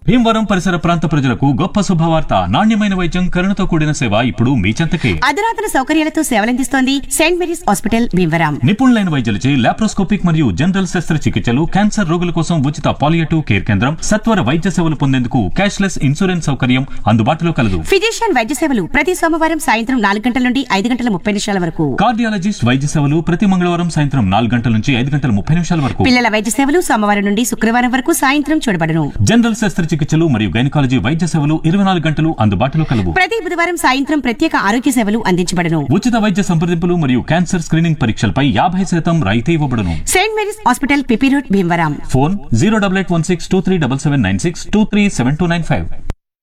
భీమవరం పరిసర ప్రాంత ప్రజలకు గొప్ప శుభవార్త నాణ్యమైన వైద్యం కరుణతో కూడిన సేవ ఇప్పుడు మీ చెంతకే అధునాతన సౌకర్యాలతో సేవలందిస్తోంది సెయింట్ మేరీస్ హాస్పిటల్ భీమవరం నిపుణులైన వైద్యులచే లాప్రోస్కోపిక్ మరియు జనరల్ శస్త్రచికిత్సలు క్యాన్సర్ రోగుల కోసం ఉచిత పాలియేటివ్ కేర్ కేంద్రం సత్వర వైద్య సేవలు పొందేందుకు క్యాష్లెస్ ఇన్సూరెన్స్ సౌకర్యం అందుబాటులో కలదు ఫిజిషియన్ వైద్య సేవలు ప్రతి సోమవారం సాయంత్రం నాలుగు గంటల నుండి ఐదు గంటల ముప్పై నిమిషాల వరకు కార్డియాలజిస్ట్ వైద్య సేవలు ప్రతి మంగళవారం సాయంత్రం నాలుగు గంటల నుంచి ఐదు గంటల ముప్పై నిమిషాల వరకు పిల్లల వైద్య సేవలు సోమవారం నుండి శుక్రవారం వరకు సాయంత్రం చూడబడను జనరల్ శస్త్రచికిత్సలు మరియు గైనకాలజీ వైద్య సేవలు ఇరవై నాలుగు గంటలు అందుబాటులో కలవు ప్రతి బుధవారం సాయంత్రం ప్రత్యేక ఆరోగ్య సేవలు అందించబడను ఉచిత వైద్య సంప్రదింపులు మరియు క్యాన్సర్ స్క్రీనింగ్ పరీక్షలపై యాభై శాతం రాయితీ ఇవ్వబడును Saint Mary's hospital PP road Bhimavaram phone zero double eight one six two three double seven nine six two three seven two nine five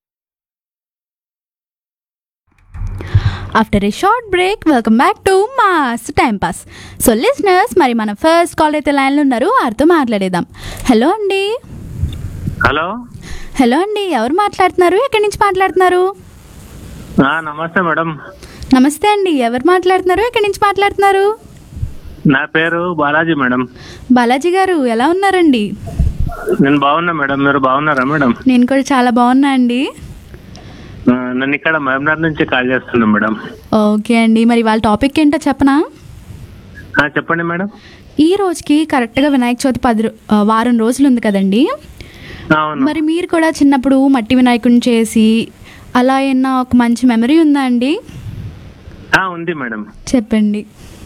after a short break welcome back to mass time pass so listeners మరి మన first call అయితే లైన్లో ఉన్నారు వారితో మాట్లాడేద్దాం hello అండి hello hello అండి ఎవరు మాట్లాడుతున్నారు ఎక్కడి నుంచి మాట్లాడుతున్నారు ఆ, నమస్తే మేడం నమస్తే అండి ఎవరు మాట్లాడుతున్నారు ఎక్కడి నుంచి మాట్లాడుతున్నారు నా పేరు బాలాజీ మేడం బాలాజీ గారు ఎలా ఉన్నారండి నేను బాగున్నా మేడం మీరు బాగున్నారా మేడం నేను కూడా చాలా బాగున్నా అండి ఆ, నన్ను ఇక్కడ మహబూబ్నగర్ నుంచి కాల్ చేస్తున్నా మేడం ఓకే అండి మరి వాళ్ళ టాపిక్ ఏంటో చెప్పనా ఆ, చెప్పండి మేడం ఈ రోజుకి కరెక్ట్గా వినాయక చవితి పది రో- ఆ, వారం రోజులు ఉంది కదండి అవును మరి మీరు కూడా చిన్నప్పుడు మట్టి వినాయకుడిని చేసి అలా ఏమన్నా ఒక మంచి మెమరీ ఉందా అండి ఆ, ఉంది మేడం చెప్పండి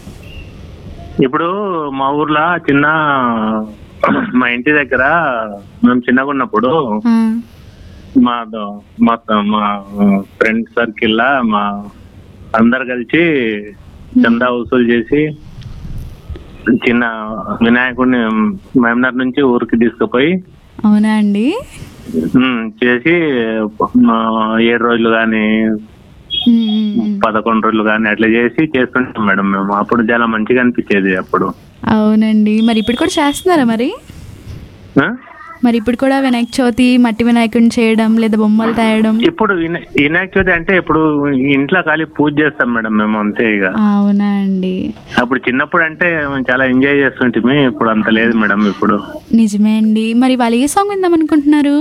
ఇప్పుడు మా ఊర్లో చిన్న మా ఇంటి దగ్గర మేము చిన్నగా ఉన్నప్పుడు ఆ, మా దో- మా మా ఫ్రెండ్ సర్కిల్ లా మా అందరు కలిసి చందా వసూలు చేసి చిన్న వినాయకుడిని మహబూబ్నగర్ నుంచి ఊరికి తీసుకుపోయి అవునా అండి ఉమ్, చేసి ఆ, ఏడు రోజులు కానీ ఉమ్, ఉమ్, ఉమ్. పదకొండు రోజులు కానీ అట్లా చేసి చేస్తుంటాం మేడం మేము అప్పుడు చాలా మంచిగా అనిపించేది అప్పుడు అవునండి మరి ఇప్పుడు కూడా చేస్తున్నారా మరి ఆ? మరి ఇప్పుడు కూడా వినాయక చవితి మట్టి వినాయకుడిని చేయడం లేదా బొమ్మలు తేయడం ఇప్పుడు వినా- వినాయక చవితి అంటే ఇప్పుడు ఇంట్లో ఖాళీ పూజ చేస్తాం మేడం మేము అంతే ఇక అవునా అండి అప్పుడు చిన్నప్పుడు అంటే మేము చాలా ఎంజాయ్ చేస్తుంటే ఇప్పుడు అంత లేదు మేడం ఇప్పుడు నిజమే అండి మరి వాళ్ళు ఏ సాంగ్ విందాం అనుకుంటున్నారు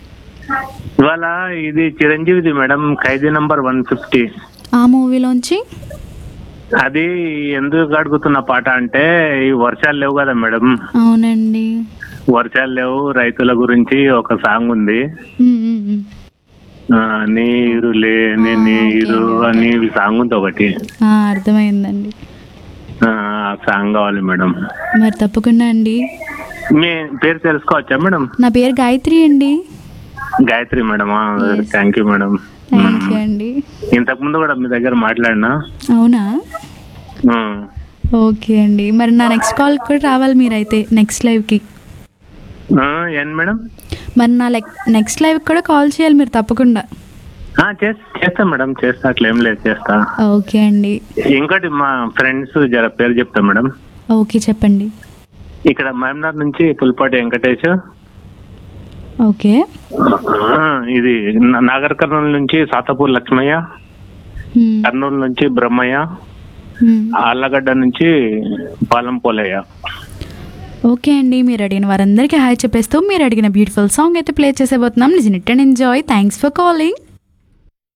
ఇవాళ ఇది చిరంజీవిది madam Khaidi number one fifty ఆ మూవీలోంచి అది ఎందుకు అడుగుతున్న పాట అంటే ఈ వర్షాలు లేవు కదా మేడం అవునండి వర్షాలు లేవు రైతుల గురించి ఒక సాంగ్ ఉంది ఉమ్, ఉమ్, ఉమ్. ఆ, నీరు లేని నీరు అని సాంగ్ ఉంది ఒకటి ఆ, అర్థమైందండి ఆ ఆ సాంగ్ కావాలి మేడం మరి తప్పకుండా అండి మీ పేరు తెలుసుకోవచ్చా మేడం నా పేరు గాయత్రి అండి Gayathri madam thank you madam thank you అండి ఇంతకు ముందు కూడా మీ దగ్గర మాట్లాడినా అవునా ఆ. ఓకే అండి మరి నా నెక్స్ట్ కాల్ కూడా రావాలి మీరైతే నెక్స్ట్ లైవ్కి ఆ, ఏంటి మేడం మరి నా లెక్ నెక్స్ట్ లైవ్ కూడా కాల్ చేయాలి మీరు తప్పకుండా ఆ, చేస్- చేస్తా మేడం చేస్తా అట్లా ఏం లేదు చేస్తా ఓకే అండి ఇంకోటి మా ఫ్రెండ్స్ జర పేరు చెప్తా మేడం ఓకే చెప్పండి ఇక్కడ మహమ్నార్ నుంచి పుల్పాటి వెంకటేష్ ఓకే ఆ, ఇది నా- నాగర్ కర్నూలు నుంచి సాతపూర్ లక్ష్మయ్య హ్మ్, కర్నూలు నుంచి బ్రహ్మయ్య హ్మ్. ఆళ్ళగడ్డ నుంచి పాలం పోలయ్య ఓకే అండి మీరు అడిగిన వారందరికీ హాయ్ చెప్పేస్తూ మీరు అడిగిన బ్యూటిఫుల్ సాంగ్ అయితే ప్లే చేసేబోతున్నాం listen it and enjoy thanks for calling